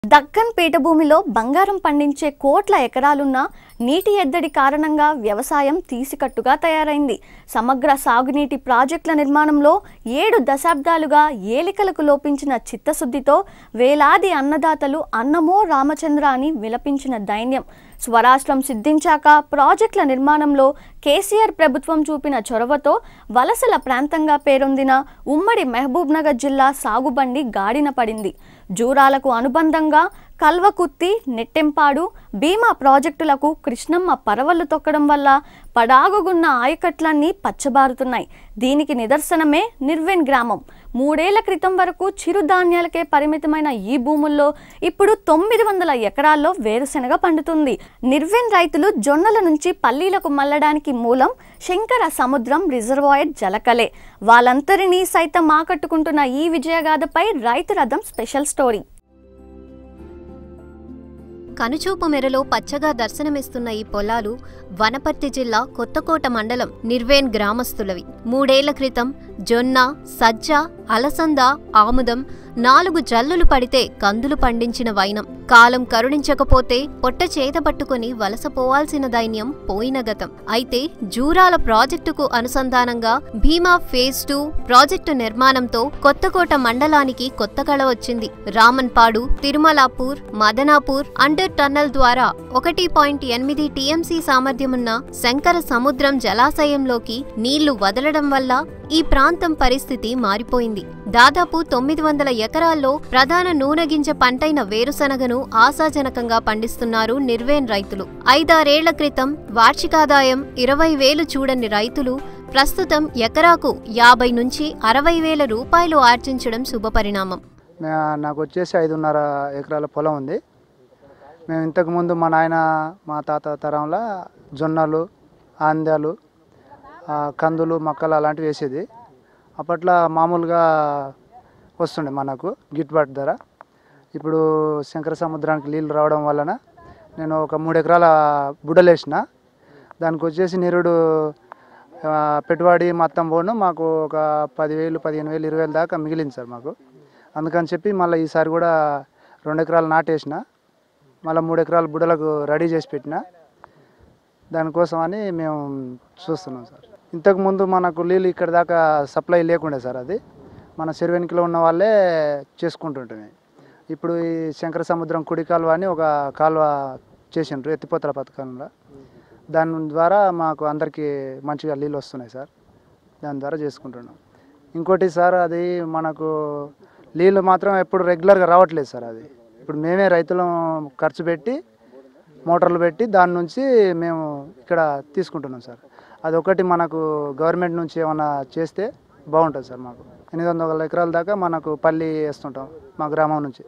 దక్కన్ పీఠభూమిలో బంగారం పండించే కోట్ల ఎకరాలున్న నీటి ఎద్దడి కారణంగా వ్యవసాయం తీసికట్టుగా తయారైంది సమగ్ర సాగునీటి ప్రాజెక్టుల నిర్మాణంలో ఏడు దశాబ్దాలుగా ఏలికలకు లోపించిన చిత్తశుద్ధితో వేలాది అన్నదాతలు అన్నమో రామచంద్ర అని విలపించిన దైన్యం స్వరాష్ట్రం సిద్ధించాక ప్రాజెక్టుల నిర్మాణంలో కేసీఆర్ ప్రభుత్వం చూపిన చొరవతో వలసల ప్రాంతంగా పేరొందిన ఉమ్మడి మహబూబ్ నగర్ జిల్లా సాగుబండి గాడిన పడింది జూరాలకు అనుబంధంగా కల్వకుత్తి నెట్టెంపాడు భీమా ప్రాజెక్టులకు కృష్ణమ్మ పరవళ్లు తొక్కడం వల్ల పడాగుగున్న ఆయకట్లన్నీ పచ్చబారుతున్నాయి దీనికి నిదర్శనమే నిర్వెన్ గ్రామం మూడేళ్ల క్రితం వరకు చిరుధాన్యాలకే పరిమితమైన ఈ భూముల్లో ఇప్పుడు తొమ్మిది వందల ఎకరాల్లో వేరుశెనగ పండుతుంది నిర్వెన్ రైతులు జొన్నల నుంచి పల్లీలకు మల్లడానికి మూలం శంకర సముద్రం రిజర్వాయర్ జలకలే వాళ్ళంతరినీ సైతం ఆకట్టుకుంటున్న ఈ విజయగాథపై రైతు రథం స్పెషల్ స్టోరీ కనుచూపు మెరలో పచ్చగా దర్శనమిస్తున్న ఈ పొలాలు వనపర్తి జిల్లా కొత్తకోట మండలం నిర్వేన్ గ్రామస్తులవి మూడేళ్ల క్రితం జొన్న సజ్జ అలసంద ఆముదం నాలుగు జల్లులు పడితే కందులు పండించిన వైనం కాలం కరుణించకపోతే పొట్ట చేత పట్టుకుని వలసపోవాల్సిన దైన్యం పోయిన గతం అయితే జూరాల ప్రాజెక్టుకు అనుసంధానంగా భీమా ఫేజ్ టూ ప్రాజెక్టు నిర్మాణంతో కొత్తకోట మండలానికి కొత్త కళ వచ్చింది రామన్పాడు తిరుమలాపూర్ మదనాపూర్ అండర్ టన్నల్ ద్వారా ఒకటి పాయింట్ ఎనిమిది టీఎంసీ సామర్థ్యమున్న శంకర సముద్రం జలాశయంలోకి నీళ్లు వదలడం వల్ల ఈ ప్రాంతం పరిస్థితి మారిపోయింది దాదాపు తొమ్మిది వందల ఎకరాల్లో ప్రధాన నూనె గింజ పంటైన వేరుశనగను ఆశాజనకంగా పండిస్తున్నారు నిర్వేన్ రైతులు ఐదారేళ్ల క్రితం వార్షికాదాయం ఇరవై వేలు చూడని రైతులు ప్రస్తుతం ఎకరాకు యాభై నుంచి అరవై వేల రూపాయలు ఆర్జించడం శుభపరిణామం మే- నాకు వచ్చేసి ఐదున్నర ఎకరాల పొలం ఉంది మేము ఇంతకుముందు మా నాయన మా తాత తరంలో జొన్నలు ఆంద్యాలు ఆ, కందులు మొక్కలు అలాంటివి వేసేది అప్పట్లో మామూలుగా వస్తుండే మనకు గిట్టుబాటు ధర ఇప్పుడు శంకర సముద్రానికి నీళ్ళు రావడం వలన నేను ఒక మూడు ఎకరాల బుడలేసిన దానికి వచ్చేసి నిరుడు ఆ, పెట్టుబడి మొత్తం పోను మాకు ఒక పదివేలు పదిహేను వేలు ఇరవై వేలు దాకా మిగిలింది సార్ మాకు అందుకని చెప్పి మళ్ళీ ఈసారి కూడా రెండు ఎకరాలు నాటేసిన మళ్ళీ మూడు ఎకరాలు బుడలకు రెడీ చేసి పెట్టిన దానికోసం అని మేము చూస్తున్నాం సార్ ఇంతకుముందు మనకు నీళ్ళు ఇక్కడ దాకా సప్లై లేకుండే సార్ అది మన చెరువెనికిలో ఉన్న వాళ్ళే చేసుకుంటుంటుంది ఇప్పుడు ఈ శంకర సముద్రం కుడి కాలువ అని ఒక కాలువ చేసిండ్రు ఎత్తిపోతల పథకంలో దాని ద్వారా మాకు అందరికీ మంచిగా నీళ్ళు వస్తున్నాయి సార్ దాని ద్వారా చేసుకుంటున్నాం ఇంకోటి సార్ అది మనకు నీళ్ళు మాత్రం ఎప్పుడు రెగ్యులర్గా రావట్లేదు సార్ అది ఇప్పుడు మేమే రైతులం ఖర్చు పెట్టి మోటార్లు పెట్టి దాని నుంచి మేము ఇక్కడ తీసుకుంటున్నాం సార్ అదొకటి మనకు గవర్నమెంట్ నుంచి ఏమైనా చేస్తే బాగుంటుంది సార్ మాకు ఎనిమిది వందల ఎకరాల దాకా మనకు పల్లి వేస్తుంటాం మా గ్రామం నుంచి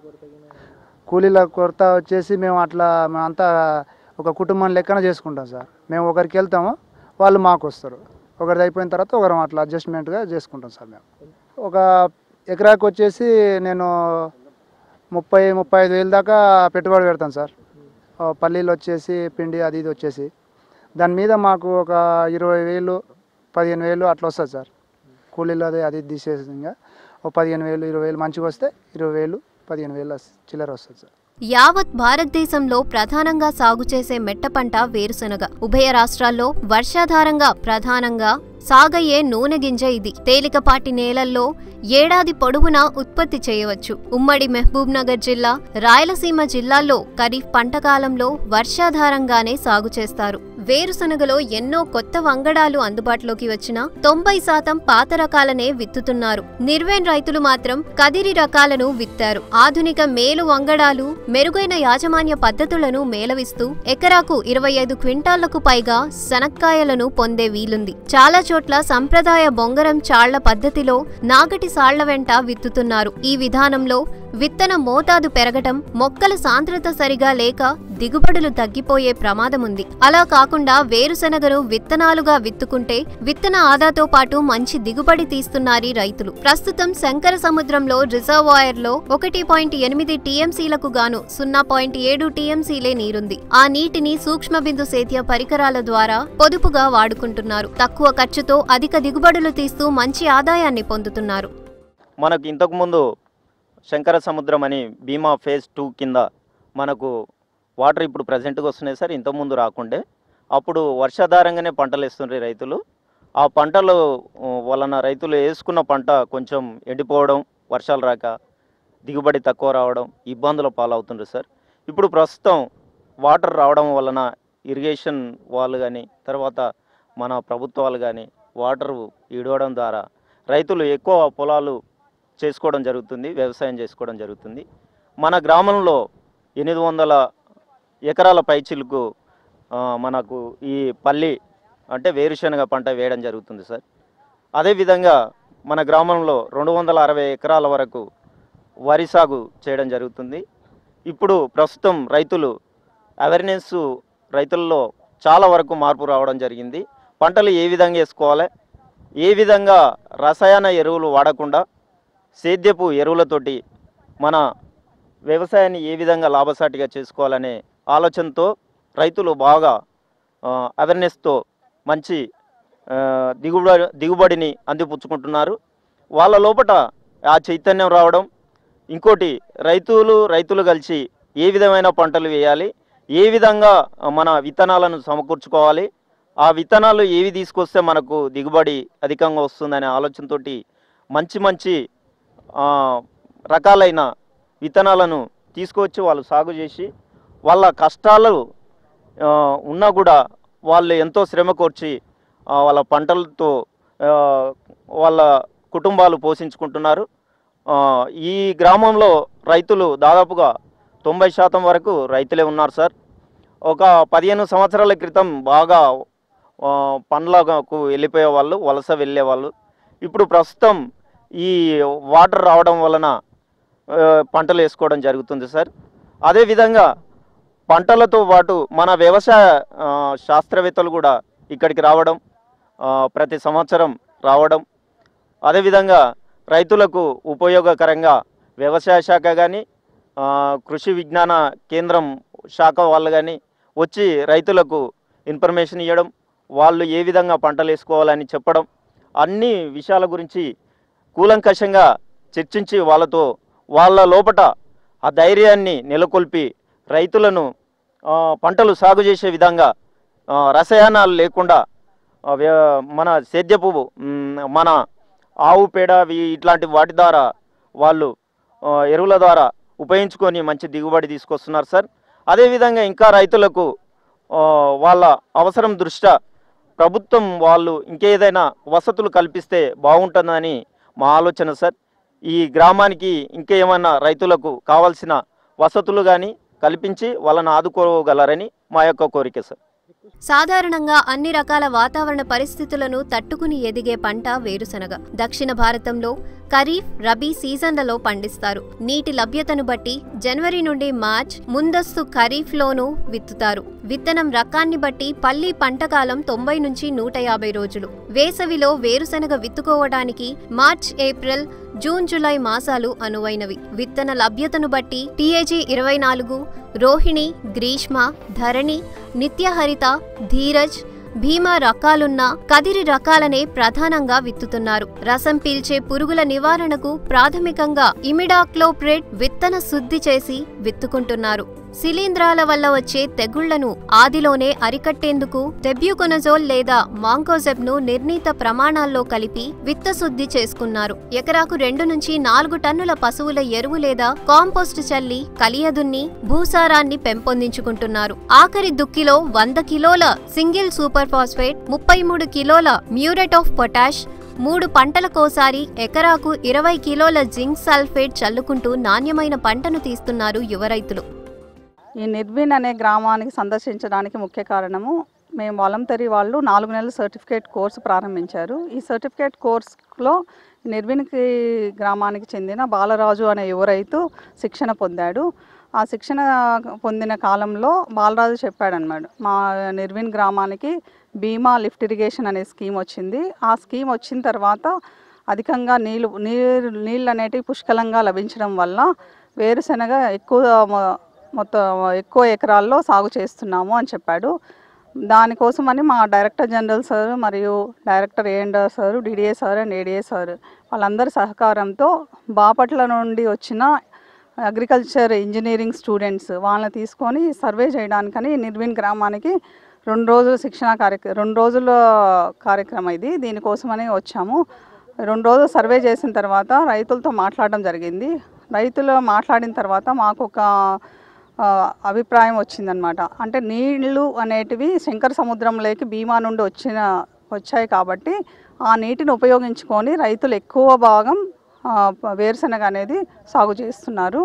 కూలీల కొరత వచ్చేసి మేము అట్లా మేమంతా ఒక కుటుంబం లెక్కన చేసుకుంటాం సార్ మేము ఒకరికి వెళ్తాము వాళ్ళు మాకు వస్తారు ఒకరిది అయిపోయిన తర్వాత ఒకరం అట్లా అడ్జస్ట్మెంట్గా చేసుకుంటాం సార్ మేము ఒక ఎకరాకి వచ్చేసి నేను ముప్పై ముప్పై ఐదు వేలు దాకా పెట్టుబడి పెడతాను సార్ ఆ, పల్లీలు వచ్చేసి పిండి అది ఇది వచ్చేసి దాని మీద మాకు ఒక ఇరవై వేలు పదిహేను వేలు అట్లా వస్తుంది సార్ కూలీలు అది అది ఇది తీసేసి ఇంకా ఒక పదిహేను వేలు ఇరవై వేలు మంచిగా వస్తే ఇరవై వేలు పదిహేను వేలు వస్- చిల్లర వస్తుంది సార్ యావత్ భారతదేశంలో ప్రధానంగా సాగు చేసే మెట్ట పంట వేరుశనగ ఉభయ రాష్ట్రాల్లో వర్షాధారంగా ప్రధానంగా సాగయ్యే నూనె గింజ ఇది తేలికపాటి నేలల్లో ఏడాది పొడవునా ఉత్పత్తి చేయవచ్చు ఉమ్మడి మహబూబ్ నగర్ జిల్లా రాయలసీమ జిల్లాల్లో ఖరీఫ్ పంట కాలంలో వర్షాధారంగానే సాగు చేస్తారు వేరుశనగలో ఎన్నో కొత్త వంగడాలు అందుబాటులోకి వచ్చినా తొంభై శాతం పాత రకాలనే విత్తుతున్నారు నిర్వేన్ రైతులు మాత్రం కదిరి రకాలను విత్తారు ఆధునిక మేలు వంగడాలు మెరుగైన యాజమాన్య పద్ధతులను మేళవిస్తూ ఎకరాకు ఇరవై ఐదు క్వింటాళ్లకు పైగా శనక్కాయలను పొందే వీలుంది చాలా చోట్ల సంప్రదాయ బొంగరం చాళ్ల పద్ధతిలో నాగటి సాళ్ల వెంట విత్తుతున్నారు ఈ విధానంలో విత్తన మోతాదు పెరగటం మొక్కల సాంద్రత సరిగా లేక దిగుబడులు తగ్గిపోయే ప్రమాదముంది అలా కాకుండా వేరుశనగను విత్తనాలుగా విత్తుకుంటే విత్తన ఆదాతో పాటు మంచి దిగుబడి తీస్తున్నారీ రైతులు ప్రస్తుతం శంకర సముద్రంలో రిజర్వాయర్లో ఒకటి పాయింట్ ఎనిమిది టీఎంసీలకు గాను సున్నా పాయింట్ ఏడు టీఎంసీలే నీరుంది ఆ నీటిని సూక్ష్మ బిందు సేద్య పరికరాల ద్వారా పొదుపుగా వాడుకుంటున్నారు తక్కువ ఖర్చుతో అధిక దిగుబడులు తీస్తూ మంచి ఆదాయాన్ని పొందుతున్నారు మనకు ఇంతకుముందు శంకర సముద్రం అని భీమా ఫేజ్ టూ కింద మనకు వాటర్ ఇప్పుడు ప్రజెంట్గా వస్తున్నాయి సార్ ఇంతకుముందు రాకుండే అప్పుడు వర్షాధారంగానే పంటలు వేస్తుండ్రు రైతులు ఆ పంటలు ఆ, వలన రైతులు వేసుకున్న పంట కొంచెం ఎండిపోవడం వర్షాలు రాక దిగుబడి తక్కువ రావడం ఇబ్బందుల పాలవుతుండ్రు సార్ ఇప్పుడు ప్రస్తుతం వాటర్ రావడం వలన ఇరిగేషన్ వాళ్ళు కానీ తర్వాత మన ప్రభుత్వాలు కానీ వాటర్ ఇడవడం ద్వారా రైతులు ఎక్కువ పొలాలు చేసుకోవడం జరుగుతుంది వ్యవసాయం చేసుకోవడం జరుగుతుంది మన గ్రామంలో ఎనిమిది వందల ఎకరాల పైచిలకు ఆ, మనకు ఈ పల్లి అంటే వేరుశనగ పంట వేయడం జరుగుతుంది సార్ అదేవిధంగా మన గ్రామంలో రెండు వందల అరవై ఎకరాల వరకు వరి సాగు చేయడం జరుగుతుంది ఇప్పుడు ప్రస్తుతం రైతులు అవేర్నెస్ రైతుల్లో చాలా వరకు మార్పు రావడం జరిగింది పంటలు ఏ విధంగా వేసుకోవాలి ఏ విధంగా రసాయన ఎరువులు వాడకుండా సేద్యపు ఎరువులతోటి మన వ్యవసాయాన్ని ఏ విధంగా లాభసాటిగా చేసుకోవాలనే ఆలోచనతో రైతులు బాగా అవేర్నెస్తో మంచి ఆ, దిగుబడి దిగుబడిని అందిపుచ్చుకుంటున్నారు వాళ్ళ లోపట ఆ చైతన్యం రావడం ఇంకోటి రైతులు రైతులు కలిసి ఏ విధమైన పంటలు వేయాలి ఏ విధంగా మన విత్తనాలను సమకూర్చుకోవాలి ఆ విత్తనాలు ఏవి తీసుకొస్తే మనకు దిగుబడి అధికంగా వస్తుందనే ఆలోచనతోటి మంచి మంచి ఆ, రకాలైన విత్తనాలను తీసుకొచ్చి వాళ్ళు సాగు చేసి వాళ్ళ కష్టాలు ఆ, ఉన్నా కూడా వాళ్ళు ఎంతో శ్రమ కోర్చి ఆ, వాళ్ళ పంటలతో ఆ, వాళ్ళ కుటుంబాలు పోషించుకుంటున్నారు ఆ, ఈ గ్రామంలో రైతులు దాదాపుగా తొంభై శాతం వరకు రైతులే ఉన్నారు సార్ ఒక పదిహేను సంవత్సరాల క్రితం బాగా ఆ, పండ్లకు వెళ్ళిపోయే వాళ్ళు వలస వెళ్ళేవాళ్ళు ఇప్పుడు ప్రస్తుతం ఈ వాటర్ రావడం వలన ఆ, పంటలు వేసుకోవడం జరుగుతుంది సార్ అదేవిధంగా పంటలతో పాటు మన వ్యవసాయ ఆ, శాస్త్రవేత్తలు కూడా ఇక్కడికి రావడం ఆ, ప్రతి సంవత్సరం రావడం అదేవిధంగా రైతులకు ఉపయోగకరంగా వ్యవసాయ శాఖ కానీ కృషి విజ్ఞాన కేంద్రం శాఖ వాళ్ళు కానీ వచ్చి రైతులకు ఇన్ఫర్మేషన్ ఇవ్వడం వాళ్ళు ఏ విధంగా పంటలు వేసుకోవాలని చెప్పడం అన్ని విషయాల గురించి కూలంకషంగా చర్చించి వాళ్ళతో వాళ్ళ లోపట ఆ ధైర్యాన్ని నెలకొల్పి రైతులను ఆ, పంటలు సాగు చేసే విధంగా ఆ, రసాయనాలు లేకుండా ఆ, వ్య- మన సేద్యపు మ్, మన ఆవు పేడ వి- ఇట్లాంటి వాటి ద్వారా వాళ్ళు ఆ, ఎరువుల ద్వారా ఉపయోగించుకొని మంచి దిగుబడి తీసుకొస్తున్నారు సార్ అదేవిధంగా ఇంకా రైతులకు ఆ, వాళ్ళ అవసరం దృష్ట్యా ప్రభుత్వం వాళ్ళు ఇంకేదైనా వసతులు కల్పిస్తే బాగుంటుందని మా ఆలోచన సార్ ఈ గ్రామానికి ఇంకేమైనా రైతులకు కావాల్సిన వసతులు కానీ కల్పించి వాళ్ళని ఆదుకోగలరని మా యొక్క కోరిక సార్ సాధారణంగా అన్ని రకాల వాతావరణ పరిస్థితులను తట్టుకుని ఎదిగే పంట వేరుశనగ దక్షిణ భారతంలో ఖరీఫ్ రబీ సీజన్లలో పండిస్తారు నీటి లభ్యతను బట్టి జనవరి నుండి మార్చ్ ముందస్తు ఖరీఫ్లోనూ విత్తుతారు విత్తనం రకాన్ని బట్టి పల్లి పంటకాలం తొంభై నుంచి నూట యాభై రోజులు వేసవిలో వేరుశనగ విత్తుకోవడానికి మార్చ్ ఏప్రిల్ జూన్ జూలై మాసాలు అనువైనవి విత్తన లభ్యతను బట్టి టీఏజీ ఇరవై నాలుగు రోహిణి గ్రీష్మ ధరణి నిత్యహరిత ధీరజ్ భీమా రకాలున్న కదిరి రకాలనే ప్రధానంగా విత్తుతున్నారు రసం పీల్చే పురుగుల నివారణకు ప్రాథమికంగా ఇమిడాక్లోప్రేట్ విత్తన శుద్ధి చేసి విత్తుకుంటున్నారు శిలీంధ్రాల వల్ల వచ్చే తెగుళ్లను ఆదిలోనే అరికట్టేందుకు టెబ్యూకొనజోల్ లేదా మాంకోజెబ్ ను నిర్ణీత ప్రమాణాల్లో కలిపి విత్తశుద్ధి చేసుకున్నారు ఎకరాకు రెండు నుంచి నాలుగు టన్నుల పశువుల ఎరువు లేదా కాంపోస్ట్ చల్లి కలియదున్ని భూసారాన్ని పెంపొందించుకుంటున్నారు ఆఖరి దుక్కిలో వంద కిలోల సింగిల్ సూపర్ ఫాస్ఫేట్ ముప్పై మూడు కిలోల మ్యూరేట్ ఆఫ్ పొటాష్ మూడు పంటలకోసారి ఎకరాకు ఇరవై కిలోల జింక్ సల్ఫేట్ చల్లుకుంటూ నాణ్యమైన పంటను తీస్తున్నారు యువ రైతులు ఈ నిర్విన్ అనే గ్రామానికి సందర్శించడానికి ముఖ్య కారణము మేము వాలంటరీ వాళ్ళు నాలుగు నెలల సర్టిఫికేట్ కోర్సు ప్రారంభించారు ఈ సర్టిఫికేట్ కోర్సులో నిర్విన్కి గ్రామానికి చెందిన బాలరాజు అనే యువ రైతు శిక్షణ పొందాడు ఆ శిక్షణ పొందిన కాలంలో బాలరాజు చెప్పాడనమాట మా నిర్విన్ గ్రామానికి బీమా లిఫ్ట్ ఇరిగేషన్ అనే స్కీమ్ వచ్చింది ఆ స్కీమ్ వచ్చిన తర్వాత అధికంగా నీళ్ళు నీరు నీళ్ళు అనేటివి పుష్కలంగా లభించడం వల్ల వేరుశెనగ ఎక్కువ మొ- మొత్తం ఎక్కువ ఎకరాల్లో సాగు చేస్తున్నాము అని చెప్పాడు దానికోసమని మా డైరెక్టర్ జనరల్ సార్ మరియు డైరెక్టర్ ఏఎండర్ sir DDA sir and ADA sir వాళ్ళందరి సహకారంతో బాపట్ల నుండి వచ్చిన అగ్రికల్చర్ ఇంజనీరింగ్ స్టూడెంట్స్ వాళ్ళని తీసుకొని సర్వే చేయడానికని నిర్విన్ గ్రామానికి రెండు రోజుల శిక్షణ కార్యక్రమం రెండు రోజుల కార్యక్రమం ఇది దీనికోసమని వచ్చాము రెండు రోజులు సర్వే చేసిన తర్వాత రైతులతో మాట్లాడడం జరిగింది రైతులు మాట్లాడిన తర్వాత మాకు ఒక ఆ, అభిప్రాయం వచ్చిందనమాట అంటే నీళ్లు అనేటివి శంకర సముద్రంలోకి భీమా నుండి వచ్చిన వచ్చాయి కాబట్టి ఆ నీటిని ఉపయోగించుకొని రైతులు ఎక్కువ భాగం ఆ, వేరుశనగ అనేది సాగు చేస్తున్నారు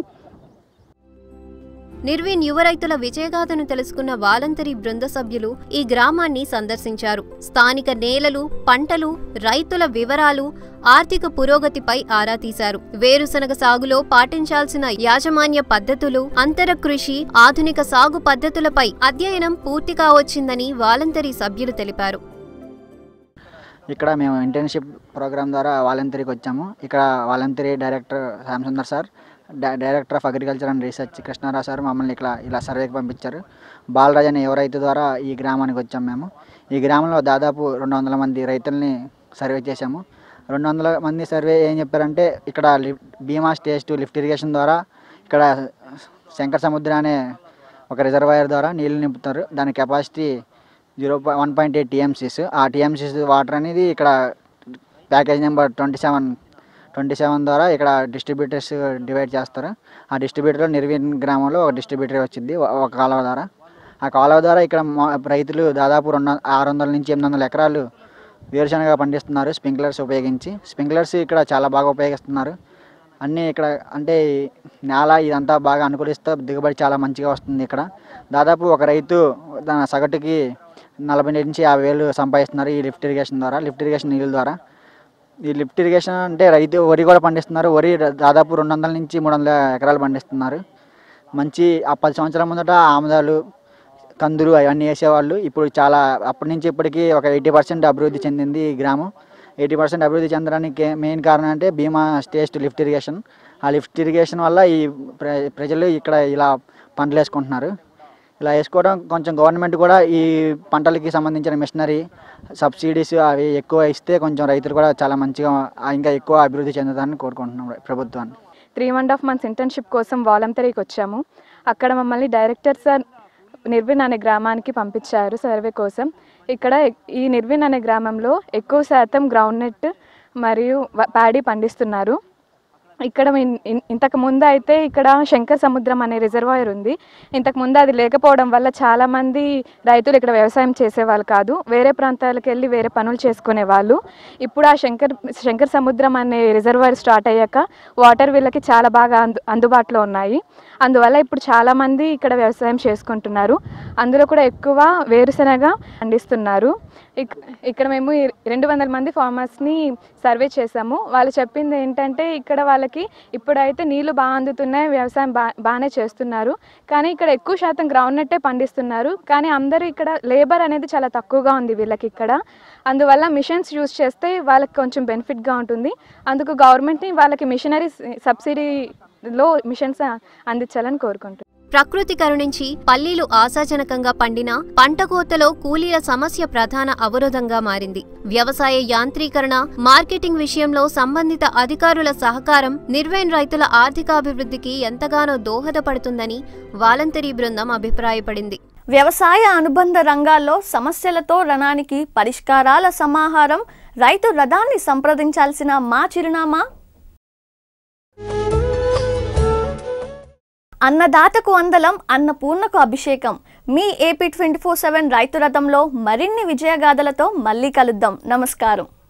నిర్వీన్ యువ రైతుల విజయగాథను తెలుసుకున్న వాలంతరీ బృంద సభ్యులు ఈ గ్రామాన్ని సందర్శించారు స్థానిక నేలలు పంటలు రైతుల వివరాలు ఆర్థిక పురోగతిపై ఆరా తీశారు వేరుశనగ సాగులో పాటించాల్సిన యాజమాన్య పద్ధతులు అంతర కృషి ఆధునిక సాగు పద్ధతులపై అధ్యయనం పూర్తిగా వచ్చిందని వాలంతరీ సభ్యులు తెలిపారు ఇక్కడ మేము ఇంటర్న్షిప్ ప్రోగ్రామ్ ద్వారా వాలంతరీకి వచ్చాము ఇక్కడ వాలంతరీ డైరెక్టర్ శ్యామ్ సుందర్ సార్ డై- director of agriculture and research Krishnarao sir మమ్మల్ని ఇక్కడ ఇలా సర్వేకి పంపించారు బాలరాజ్ అనే యువ రైతు ద్వారా ఈ గ్రామానికి వచ్చాము మేము ఈ గ్రామంలో దాదాపు రెండు వందల మంది రైతుల్ని సర్వే చేశాము రెండు వందల మంది సర్వే ఏం చెప్పారంటే ఇక్కడ లిఫ్ట్ బీమా స్టేజ్ టు లిఫ్ట్ ఇరిగేషన్ ద్వారా ఇక్కడ శంకర సముద్ర అనే ఒక రిజర్వాయర్ ద్వారా నీళ్లు నింపుతారు దాని capacity zero one point eight TMCs ఆ టీఎంసీస్ వాటర్ అనేది ఇక్కడ package number twenty seven twenty seven ద్వారా ఇక్కడ డిస్ట్రిబ్యూటర్స్ డివైడ్ చేస్తారు ఆ డిస్ట్రిబ్యూటర్లో నిర్వీన్ గ్రామంలో ఒక డిస్ట్రిబ్యూటర్ వచ్చింది ఒక ఒక కాలువ ద్వారా ఆ కాలువ ద్వారా ఇక్కడ మా- రైతులు దాదాపు రెండు ఆరు వందల నుంచి ఎనిమిది వందల ఎకరాలు వేరుశనగ పండిస్తున్నారు స్ప్రింక్లర్స్ ఉపయోగించి స్ప్రింక్లర్స్ ఇక్కడ చాలా బాగా ఉపయోగిస్తున్నారు అన్నీ ఇక్కడ అంటే ఈ నేల ఇదంతా బాగా అనుకూలిస్తే దిగుబడి చాలా మంచిగా వస్తుంది ఇక్కడ దాదాపు ఒక రైతు తన సగటుకి నలభై నుంచి యాభై వేలు సంపాదిస్తున్నారు ఈ లిఫ్ట్ ఇరిగేషన్ ద్వారా లిఫ్ట్ ఇరిగేషన్ నీళ్ళ ద్వారా ఈ లిఫ్ట్ ఇరిగేషన్ అంటే రైతు వరి కూడా పండిస్తున్నారు వరి దాదాపు రెండు వందల నుంచి మూడు వందల ఎకరాలు పండిస్తున్నారు మంచి ఆ పది సంవత్సరాల ముందట ఆముదాలు కందులు అవన్నీ వేసేవాళ్ళు ఇప్పుడు చాలా అప్పటి నుంచి ఇప్పటికీ ఒక ఎయిటీ పర్సెంట్ అభివృద్ధి చెందింది ఈ గ్రామం ఎయిటీ పర్సెంట్ అభివృద్ధి చెందడానికి మెయిన్ కారణం అంటే Bhima stage two lift irrigation ఆ లిఫ్ట్ ఇరిగేషన్ వల్ల ఈ ప్ర ప్రజలు ఇక్కడ ఇలా పంటలు వేసుకుంటున్నారు ఇలా వేసుకోవడం కొంచెం గవర్నమెంట్ కూడా ఈ పంటలకి సంబంధించిన మిషనరీ సబ్సిడీస్ అవి ఎక్కువ ఇస్తే కొంచెం రైతులు కూడా చాలా మంచిగా ఆ, ఇంకా ఎక్కువ అభివృద్ధి చెందుతారని కోరుకుంటున్నాం ప్రభుత్వాన్ని three and half months internship కోసం వాలంతరీకి వచ్చాము అక్కడ మమ్మల్ని డైరెక్టర్ సార్ నిర్విన్ అనే గ్రామానికి పంపించారు సర్వే కోసం ఇక్కడ ఈ నిర్విన్ అనే గ్రామంలో ఎక్కువ శాతం గ్రౌండ్ నెట్ మరియు వ- ప్యాడీ పండిస్తున్నారు ఇక్కడ ఇన్- ఇన్- ఇంతకు ముందు అయితే ఇక్కడ శంకర్ సముద్రం అనే రిజర్వాయర్ ఉంది ఇంతకు ముందు అది లేకపోవడం వల్ల చాలా మంది రైతులు ఇక్కడ వ్యవసాయం చేసేవాళ్ళు కాదు వేరే ప్రాంతాలకు వెళ్ళి వేరే పనులు చేసుకునే వాళ్ళు ఇప్పుడు ఆ శంకర్ శంకర్ సముద్రం అనే రిజర్వాయర్ స్టార్ట్ అయ్యాక వాటర్ వీళ్ళకి చాలా బాగా అందు అందుబాటులో ఉన్నాయి అందువల్ల ఇప్పుడు చాలా మంది ఇక్కడ వ్యవసాయం చేసుకుంటున్నారు అందులో కూడా ఎక్కువ వేరుశనగ పండిస్తున్నారు ఇక్- ఇక్కడ మేము ఈ రెండు వందల మంది ఫార్మర్స్ని సర్వే చేసాము వాళ్ళు చెప్పింది ఏంటంటే ఇక్కడ వాళ్ళకి ఇప్పుడైతే నీళ్లు బాగా అందుతున్నాయి వ్యవసాయం బా బాగానే చేస్తున్నారు కానీ ఇక్కడ ఎక్కువ శాతం గ్రౌండ్ నట్టే పండిస్తున్నారు కానీ అందరూ ఇక్కడ లేబర్ అనేది చాలా తక్కువగా ఉంది వీళ్ళకి ఇక్కడ అందువల్ల మిషన్స్ యూజ్ చేస్తే వాళ్ళకి కొంచెం బెనిఫిట్గా ఉంటుంది అందుకు గవర్నమెంట్ని వాళ్ళకి మిషనరీ సబ్సిడీలో మిషన్స్ అందించాలని కోరుకుంటున్నాను ప్రకృతి కరుణించి పల్లీలు ఆశాజనకంగా పండిన పంట కోతలో కూలీల సమస్య ప్రధాన అవరోధంగా మారింది వ్యవసాయ యాంత్రీకరణ మార్కెటింగ్ విషయంలో సంబంధిత అధికారుల సహకారం నిర్వైన్ రైతుల ఆర్థికాభివృద్ధికి ఎంతగానో దోహదపడుతుందని వాలంతరీ బృందం అభిప్రాయపడింది వ్యవసాయ అనుబంధ రంగాల్లో సమస్యలతో రణానికి పరిష్కారాల సమాహారం రైతు రథాన్ని సంప్రదించాల్సిన మా చిరునామా అన్నదాతకు అందలం అన్నపూర్ణకు అభిషేకం మీ ఏపీ ట్వంటీ ఫోర్ సెవెన్ రైతు రథంలో మరిన్ని విజయగాథలతో మళ్ళీ కలుద్దాం నమస్కారం